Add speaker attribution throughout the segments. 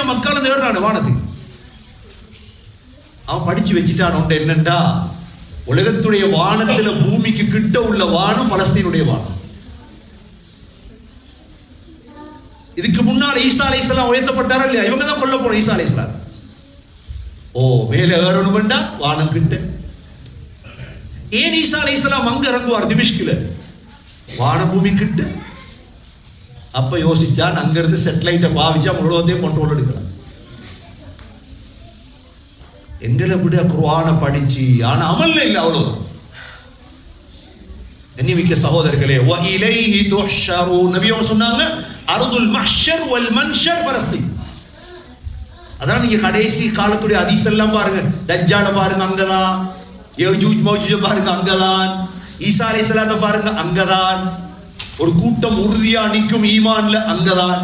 Speaker 1: மக்களை தேடுறான் வானத்துக்கு அவன் படிச்சு வச்சுட்டான் உண்டு என்னண்டா உலகத்துடைய வானத்துல பூமிக்கு கிட்ட உள்ள வானம் பலஸ்தீனுடைய வானம் இதுக்கு முன்னால் ஈசா அலைஹிஸ்ஸலாம் உயர்த்தப்பட்டாரா இல்லையா இவங்க தான் கொல்ல போன ஈசா அலைஹிஸ்ஸலாம் ஓ மேல ஏறணும்டா வானம் கிட்ட ஏன் ஈசா அலைஹிஸ்ஸலாம் அங்க இறங்குவார் திமிஷ்கில வானபூமி கிட்ட அப்ப யோசிச்சான் அங்க இருந்து செட்டலைட்டை பாவிச்சா முழுவதையும் கண்ட்ரோல் எடுக்கலாம் எங்களை விட குர்ஆனை படிச்சு ஆனா அமல்ல இல்ல அவ்வளவுதான் எண்ணிமிக்க சகோதரர்களே வ இலைஹி துஹ்ஷரூன் நபி அவங்க சொன்னாங்க அர்துல் மஹ்ஷர் வல் மன்ஷர் பலஸ்தீன் அதான் நீங்க கடைசி காலத்துடைய ஹதீஸ் எல்லாம் பாருங்க தஜ்ஜால பாருங்க அங்கதான் யஜூஜ் மௌஜூஜ பாருங்க அங்கதான் ஈசா அலைஹிஸ்ஸலாத்த பாருங்க அங்கதான் ஒரு கூட்டம் உறுதியா நிக்கும் ஈமான்ல அங்கதான்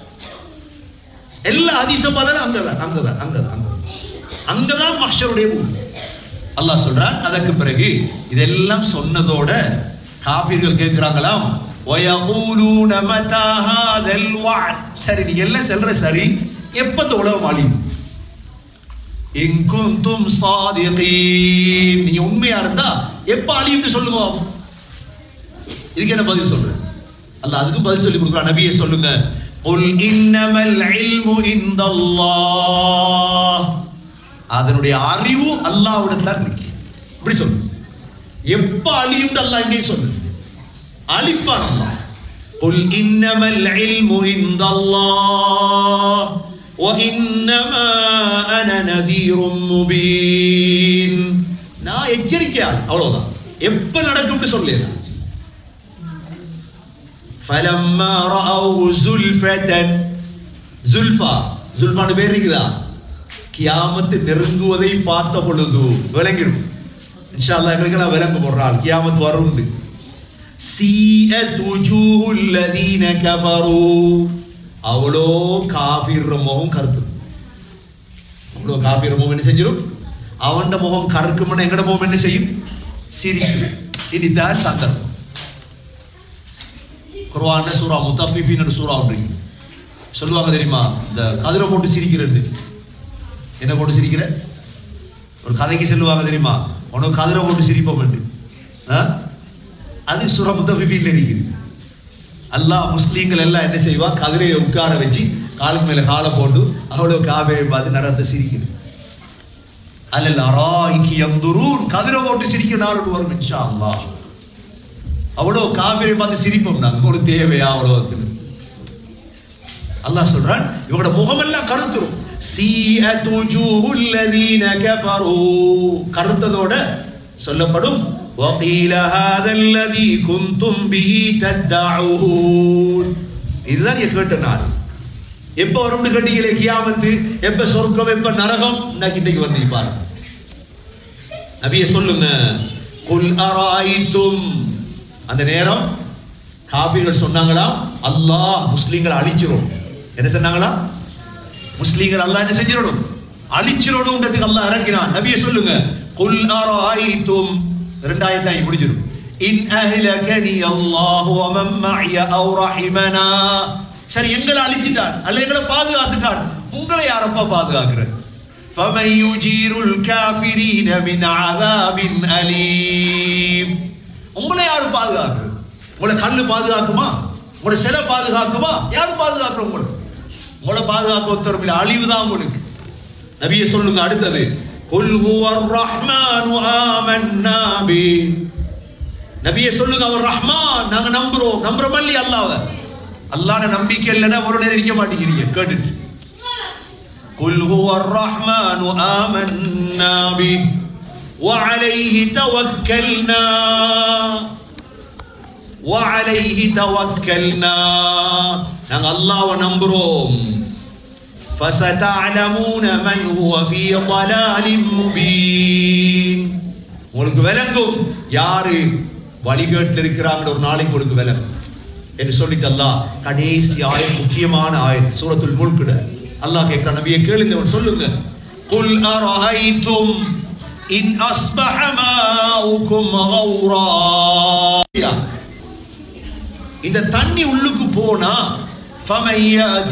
Speaker 1: எல்லா ஹதீஸும் பார்த்தா அங்கதான் அங்கதான் அங்கதான் அங்கதான் அங்கதான் மஹ்ஷருடைய பூமி அல்லாஹ் சொல்றான் அதற்கு பிறகு இதெல்லாம் சொன்னதோட காபிர்கள் கேட்கிறாங்களாம் وَيَقُولُونَ مَتَى هَذَا الْوَعْدُ சரி நீங்க எல்லாம் சொல்ற சரி எப்ப இந்த உலகம் அழியும் இன் குந்தும் சாதிகீன் நீங்க உண்மையா இருந்தா எப்ப அழியும்னு சொல்லுங்க பாப்போம். இதுக்கு என்ன பதில் சொல்றேன் அல்லாஹ் அதுக்கு பதில் சொல்லி கொடுக்குறான் நபியே சொல்லுங்க قُلْ إِنَّمَا الْعِلْمُ عِندَ اللَّهِ அதனுடைய அறிவு அல்லாஹ்விடத்துல இருக்கு இப்படி சொல்லு எப்ப அழியும் அல்லாஹ் இங்கே சொல்லு அழிப்பான் அல்லாஹ் قل إنما العلم عند الله وإنما أنا نذير مبين நான் எச்சரிக்கையாள் அவ்வளவுதான் எப்ப நடக்கும்னு சொல்லு فلما رأوا زلفة زلفا زلفான்னு பேர் இருக்குதா கியாமத்து நெருங்குவதை பார்த்த பொழுது விளங்கிடும் இன்ஷா அல்லாஹ் எங்களுக்கு விளங்க போடுறாள் கியாமத் வருண்டு சீஅத் உஜூஹுல் லதீன கஃபரு அவ்வளோ காஃபிர் முகம் கருத்து அவ்வளோ காஃபிர் முகம் என்ன செஞ்சிடும் அவன்ட முகம் கருக்கும்னா எங்கட முகம் என்ன செய்யும் சிரிக்கும் இனிதான் சந்தர்ப்பம் குர்ஆன்ல சூரா முத்தஃபிஃபின் சூரா ஒன்று இருக்கு. சொல்லுவாங்க தெரியுமா இந்த கதிரை போட்டு சிரிக்கிறது என்ன போட்டு சிரிக்கிற ஒரு கதைக்கு சொல்லுவாங்க தெரியுமா உனக்கு கதிரை போட்டு சிரிப்போம் என்று ஆ? அது சூரா முத்தஃபிஃபின்ல இருக்குது அல்லாஹ் முஸ்லீம்கள் எல்லாம் என்ன செய்வா கதிரையை உட்கார வச்சு காலுக்கு மேல காலை போட்டு அவ்வளவு காவேரி பார்த்து நடந்து சிரிக்குது அல்லல் அராய்க்கு எந்துரூன் கதிரை போட்டு சிரிக்கிற நாள் ஒன்று வரும் இன்ஷா அல்லாஹ் அவ்வளவு காவிரி பார்த்து சிரிப்போம் நாங்க ஒரு தேவையா அவ்வளவு அல்லாஹ் சொல்றான் இவங்களோட முகமெல்லாம் கருத்துரும் சீஅத் உஜூஹுல் லதீன கஃபரு கருத்ததோட சொல்லப்படும் وقيل هذا الذي كنتم به تدعون இதுதான் நீங்க கேட்ட நாள் எப்ப வரும்னு கேட்டீங்களே கியாமத்து எப்ப சொர்க்கம் எப்ப நரகம் இன்னைக்கு இன்னைக்கு வந்து பாருங்க நபியை சொல்லுங்க குல் அராய்தும் அந்த நேரம் காபீர்கள் சொன்னாங்களா அல்லாஹ் முஸ்லிம்களை அழிச்சிரும் என்ன சொன்னாங்களா முஸ்லிம்கள் அல்லாஹ் என்ன செஞ்சிடணும் அழிச்சிடணும்ன்றதுக்கு அல்லாஹ் இறக்கினான் நபியை சொல்லுங்க குல் அராய்தும் ரெண்டாயிரத்தாய் முடிஞ்சிடும் இன் அஹ்லகனி அல்லாஹ் வ மன் மஅய அவ் ரஹிமனா சரி எங்களை அழிச்சிட்டான் அல்ல எங்களை பாதுகாத்துட்டான் உங்களை யாரப்பா பாதுகாக்கிறது فمن يجير الكافرين من عذاب أليم உங்களை யாரு பாதுகாக்குறது உங்களை கல்லு பாதுகாக்குமா உங்களை சிலை பாதுகாக்குமா யாரு பாதுகாக்குற உங்களை உங்களை பாதுகாக்க ஒருத்தர் இல்லை அழிவு தான் உங்களுக்கு நபியை சொல்லுங்க அடுத்தது قل هو الرحمن آمنا به நபியை சொல்லுங்க அவர் ரஹ்மான் நாங்க நம்புறோம் நம்புறோம் இல்லையா அல்லாஹ்வ அல்லாஹ்ன நம்பிக்கை இல்லைன்னா ஒரு நேரம் இருக்க மாட்டேங்கிறீங்க கேட்டுட்டு قل هو الرحمن آمنا به وعليه توكلنا وعليه توكلنا நாங்க அல்லாஹ்வை நம்புறோம் فستعلمون من هو في ضلال مبين உங்களுக்கு விளங்கும் யாரு வழிகேட்டில் இருக்கிறாங்க ஒரு நாளைக்கு உங்களுக்கு விளங்கும் என்று சொல்லிட்டு அல்லாஹ் கடைசி ஆயத் முக்கியமான ஆயத் சூரத்துல் முல்குட அல்லாஹ் கேட்கிற நபியை கேளுங்க அவர் சொல்லுங்க قل أرأيتم إن أصبح ماؤكم غورا இந்த தண்ணி உள்ளுக்கு போனா فمن يأتي